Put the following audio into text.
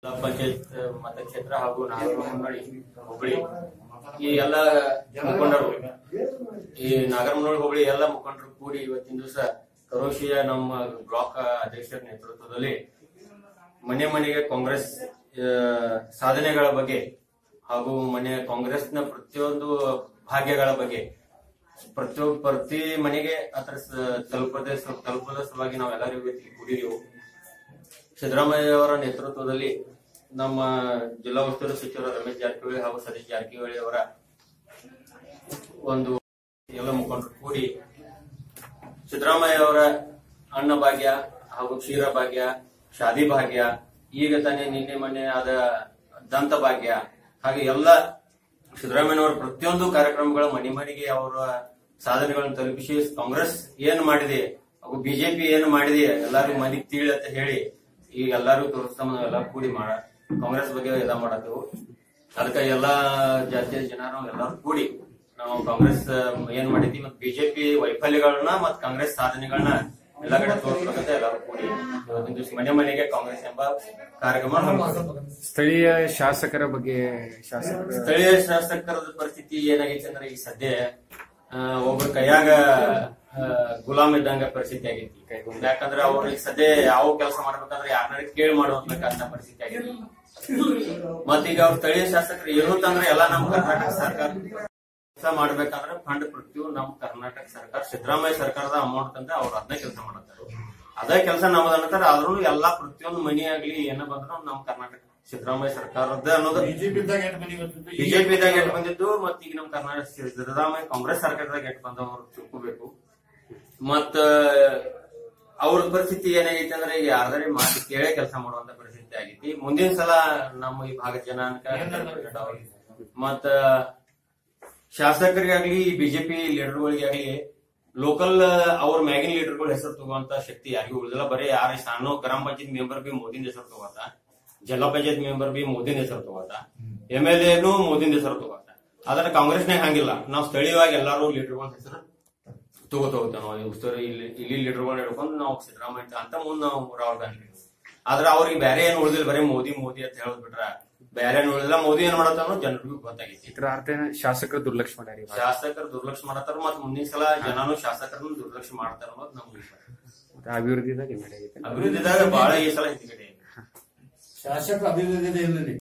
ಜಿಲ್ಲಾ ಪಂಚಾಯತ್ ಮತಕ್ಷೇತ್ರ ಹಾಗೂ ನಾಗರಮುನ್ನೋಳಿ ಹುಬ್ಳಿ ಈ ಎಲ್ಲ ಮುಖಂಡರು ಈ ನಾಗರಮುನ್ನೋಳಿ ಹುಬ್ಳಿ ಎಲ್ಲ ಮುಖಂಡರು ಕೂಡಿ ಇವತ್ತಿನ ದಿವಸ ಕರೋಶಿಯ ನಮ್ಮ ಬ್ಲಾಕ್ ಅಧ್ಯಕ್ಷರ ನೇತೃತ್ವದಲ್ಲಿ ಮನೆ ಮನೆಗೆ ಕಾಂಗ್ರೆಸ್ ಆ, ಸಾಧನೆಗಳ ಬಗ್ಗೆ ಹಾಗೂ ಮನೆ ಕಾಂಗ್ರೆಸ್ನ ಪ್ರತಿಯೊಂದು ಭಾಗ್ಯಗಳ ಬಗ್ಗೆ ಪ್ರತಿಯೊಬ್ಬ ಪ್ರತಿ ಮನೆಗೆ ಅದರ ಸ- ತಲುಪದ ತಲುಪದ ಸಲುವಾಗಿ ನಾವೆಲ್ಲರೂ ಇವತ್ತಿಗೆ ಕೂಡಿದೆವು ಸಿದ್ದರಾಮಯ್ಯ ಅವರ ನೇತೃತ್ವದಲ್ಲಿ ನಮ್ಮ ಜಿಲ್ಲಾ ಉಸ್ತುವಾರಿ ಸಚಿವರು ರಮೇಶ್ ಜಾರಕಿಹೊಳಿ ಹಾಗೂ ಸತೀಶ್ ಜಾರಕಿಹೊಳಿ ಅವರ ಒಂದು ಎಲ್ಲ ಮುಖಂಡರು ಕೂಡಿ ಸಿದ್ದರಾಮಯ್ಯ ಅವರ ಅನ್ನ ಭಾಗ್ಯ ಹಾಗೂ ಕ್ಷೀರ ಭಾಗ್ಯ ಶಾದಿ ಭಾಗ್ಯ ಈಗ ತಾನೇ ನಿನ್ನೆ ಮೊನ್ನೆ ಆದ ದಂತ ಭಾಗ್ಯ ಹಾಗೆ ಎಲ್ಲ ಸಿದ್ದರಾಮಯ್ಯನವರ ಪ್ರತಿಯೊಂದು ಕಾರ್ಯಕ್ರಮಗಳ ಮನೆ ಮನೆಗೆ ಅವರ ಸಾಧನೆಗಳನ್ನು ತಲುಪಿಸಿ ಕಾಂಗ್ರೆಸ್ ಏನ್ ಮಾಡಿದೆ ಹಾಗೂ ಬಿಜೆಪಿ ಏನ್ ಮಾಡಿದೆ ಎಲ್ಲಾರು ಮನೆಗೆ ತಿಳಿ ಅಂತ ಹೇಳಿ ಈಗ ಎಲ್ಲಾರು ತೋರಿಸ್ತಾಮ ಎಲ್ಲ ಕೂಡಿ ಮಾಡ ಕಾಂಗ್ರೆಸ್ ಬಗ್ಗೆ ಎಲ್ಲ ಮಾಡತ್ತೇವು ಅದಕ್ಕೆ ಎಲ್ಲಾ ಜಾತಿಯ ಜನರು ಎಲ್ಲರೂ ಕೂಡಿ ನಾವು ಕಾಂಗ್ರೆಸ್ ಏನ್ ಮಾಡಿದ್ವಿ ಮತ್ತು ಬಿಜೆಪಿ ವೈಫಲ್ಯಗಳನ್ನ ಮತ್ತು ಕಾಂಗ್ರೆಸ್ ಸಾಧನೆಗಳನ್ನ ಎಲ್ಲ ಕಡೆ ತೋರಿಸ್ಬೇಕಂತ ಎಲ್ಲರೂ ಕೂಡಿ ಇವತ್ತಿನ ದಿವಸ ಮನೆ ಮನೆಗೆ ಕಾಂಗ್ರೆಸ್ ಎಂಬ ಕಾರ್ಯಕ್ರಮ ಹಮ್ಮಿಕೊಂಡಿದ್ದೀವಿ. ಸ್ಥಳೀಯ ಶಾಸಕರ ಬಗ್ಗೆ ಶಾಸಕರ ಸ್ಥಳೀಯ ಶಾಸಕರ ಪರಿಸ್ಥಿತಿ ಏನಾಗೈತೆ ಅಂದ್ರೆ ಈಗ ಸದ್ಯ ಆ, ಒಬ್ರ ಕೈಯಾಗ ಆ, ಗುಲಾಮ್ ಇದ್ದಂಗ ಪರಿಸ್ಥಿತಿ ಆಗೈತಿ ಯಾಕಂದ್ರೆ ಅವ್ರಿಗೆ ಸದ್ಯ ಯಾವ ಕೆಲಸ ಮಾಡ್ಬೇಕಂದ್ರೆ ಯಾರನ್ನ ಕೇಳಿ ಮಾಡುವಂತ ಪರಿಸ್ಥಿತಿ ಆಗೈತಿ ಮತ್ತೀಗ ಅವ್ರ ಸ್ಥಳೀಯ ಶಾಸಕರು ಏನು ತಂದ್ರೆ ಎಲ್ಲ ನಮ್ಮ ಕರ್ನಾಟಕ ಸರ್ಕಾರ ಕೆಲಸ ಮಾಡ್ಬೇಕಂದ್ರೆ ಫಂಡ್ ಪ್ರತಿಯೊಂದು ನಮ್ಮ ಕರ್ನಾಟಕ ಸರ್ಕಾರ ಸಿದ್ದರಾಮಯ್ಯ ಸರ್ಕಾರದ ಅಮೌಂಟ್ ಅಂತ ಅವ್ರು ಅದನ್ನೇ ಕೆಲಸ ಮಾಡತ್ತಾರ ಅದೇ ಕೆಲಸ ನಮ್ಮದ ಅನ್ನತಾರ ಆದ್ರೂ ಎಲ್ಲಾ ಪ್ರತಿಯೊಂದು ಮನಿ ಆಗ್ಲಿ ಏನ ಬಂದ್ರು ನಮ್ಮ ಕರ್ನಾಟಕ ಸಿದ್ದರಾಮಯ್ಯ ಸರ್ಕಾರದ ಅನ್ನೋದು ಬಿಜೆಪಿ ಇದ್ದಾಗ ಎಂಟು ಮನೆ ಬರ್ತಿತ್ತು ಈಗ ಬಿಜೆಪಿದಾಗ ಎಟ್ ಬಂದಿದ್ದು ಮತ್ತ ಈಗ ನಮ್ಮ ಕರ್ನಾಟಕ ಸಿದ್ದರಾಮಯ್ಯ ಕಾಂಗ್ರೆಸ್ ಸರ್ಕಾರದಾಗ ಎಟ್ ಬಂದವರು ತಿಳ್ಕೋಬೇಕು ಮತ್ತ ಅವ್ರ ಪರಿಸ್ಥಿತಿ ಏನಾಗೈತಿ ಅಂದ್ರೆ ಈಗ ಯಾರ್ದಾರೆ ಮಾತು ಕೇಳೇ ಕೆಲಸ ಮಾಡುವಂತ ಪರಿಸ್ಥಿತಿ ಆಗೈತಿ ಮುಂದಿನ ಸಲ ನಮ್ಮ ಈ ಭಾಗದ ಜನಾಂಗ ಮತ್ತ ಶಾಸಕರಿಗಾಗ್ಲಿ ಬಿಜೆಪಿ ಲೀಡರ್ಗಳಿಗಾಗ್ಲಿ ಲೋಕಲ್ ಅವ್ರ ಮ್ಯಾಗಿನ ಲೀಡರ್ಗಳ ಹೆಸರು ತಗೋಂತ ಶಕ್ತಿ ಯಾರಿಗೂ ಉಳಿದಿಲ್ಲ ಬರೀ ಯಾರ ಸಣ್ಣ ಗ್ರಾಮ ಪಂಚಾಯತ್ ಮೆಂಬರ್ ಬಿ ಮೋದಿನ ಹೆಸರು ತಗೋತ ಜಿಲ್ಲಾ ಪಂಚಾಯತ್ ಮೆಂಬರ್ ಬಿ ಮೋದಿನ ಹೆಸರು ತಗೋತ ಎಂ ಎಲ್ ಎನು ಮೋದಿನ ಹೆಸರು ತಗೋತ ಆದ್ರೆ ಕಾಂಗ್ರೆಸ್ನಾಗ ಹಂಗಿಲ್ಲ ನಾವು ಸ್ಥಳೀಯವಾಗಿ ಎಲ್ಲಾರು ಲೀಡರ್ಗಳ ಹೆಸರು ತಗೋತ ಹೋಗ್ತೇವೆ ನಾವು ಉಸ್ತುವಾರಿ ಇಲ್ಲಿ ಇಲ್ಲಿ ಲೀಡರ್ಗಳನ್ನ ಹಿಡ್ಕೊಂಡು ನಾವು ಸಿದ್ದರಾಮಯ್ಯ ಅಂತ ಮುಂದೆ ನಾವು ರಾಹುಲ್ ಗಾಂಧಿ ಆದ್ರೆ ಅವ್ರಿಗೆ ಬೇರೆ ಏನ್ ಉಳಿದಿಲ್ಲ ಬರೀ ಮೋದಿ ಮೋದಿ ಅಂತ ಹೇಳದ್ ಬಿಟ್ರ ಬೇರೆ ಏನ್ ಉಳಿದಿಲ್ಲ ಮೋದಿ ಏನ್ ಮಾಡತ್ತಾನೋ ಜನರಿಗೂ ಗೊತ್ತಾಗೈತಿ ಇತರ ಅರ್ಥ ಏನ ಶಾಸಕರು ದುರ್ಲಕ್ಷ್ಯ ಮಾಡ್ಯಾರ ಇವಾಗ. ಶಾಸಕರು ದುರ್ಲಕ್ಷ್ಯ ಮಾಡತ್ತಾರ ಮತ್ ಮುಂದಿನ ಸಲ ಜನನು ಶಾಸಕರನ್ನು ದುರ್ಲಕ್ಷ್ಯ ಮಾಡ್ತಾರ ಅನ್ನೋದು ನಮ್ಗೆ ವಿಶ್ವಾಸ. ಮತ್ತೆ ಅಭಿವೃದ್ಧಿದಾಗ ಏನ್ ನಡೆಯೈತೆ ಅಭಿವೃದ್ಧಿದಾಗ ಬಹಳ ಈ ಸಲ ಹಿಂದ್ಗಡೆ ಇದೆ. ಶಾಸಕ ಅಭಿವೃದ್ಧಿ ಇಲ್ಲ